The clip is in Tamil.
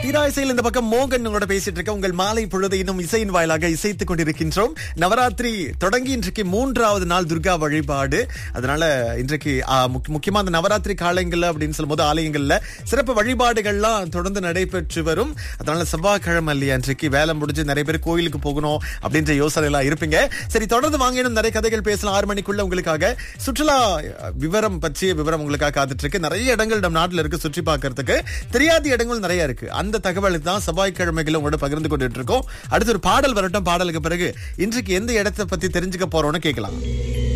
தீரா இசையில் இந்த பக்கம் மோகன் உங்களோட பேசிட்டு இருக்க உங்கள் மாலை பொழுது இன்னும் இசையின் வாயிலாக இசைத்துக் கொண்டிருக்கின்றோம் நவராத்திரி தொடங்கி இன்றைக்கு மூன்றாவது நாள் துர்கா வழிபாடு அதனால இன்றைக்கு ஆ, முக்- முக்கியமா அந்த நவராத்திரி காலங்கள்ல அப்படின்னு சொல்லும்போது ஆலயங்கள்ல சிறப்பு வழிபாடுகள்லாம் தொடர்ந்து நடைபெற்று வரும் அதனால செவ்வாய்க்கிழமை இல்லையா இன்றைக்கு வேலை முடிஞ்சு நிறைய பேர் கோயிலுக்கு போகணும் அப்படின்ற யோசனை எல்லாம் இருப்பீங்க சரி தொடர்ந்து வாங்க இன்னும் நிறைய கதைகள் பேசலாம் ஆறு மணிக்குள்ள உங்களுக்காக சுற்றுலா அஹ், விவரம் பற்றிய விவரம் உங்களுக்காக காத்துட்டு இருக்கு நிறைய இடங்கள் நம் நாட்டுல இருக்கு சுற்றி பார்க்கிறதுக்கு தெரியாத இடங்கள் நிறைய இருக்கு அந்த தகவல் தான் செவ்வாய்க்கிழமைகள் உங்களோட பகிர்ந்து கொண்டுட்டு இருக்கோம் அடுத்து ஒரு பாடல் வரட்டும் பாடலுக்கு பிறகு இன்றைக்கு எந்த இடத்தை பத்தி தெரிஞ்சுக்க போறோம்னு கேட்கலாம்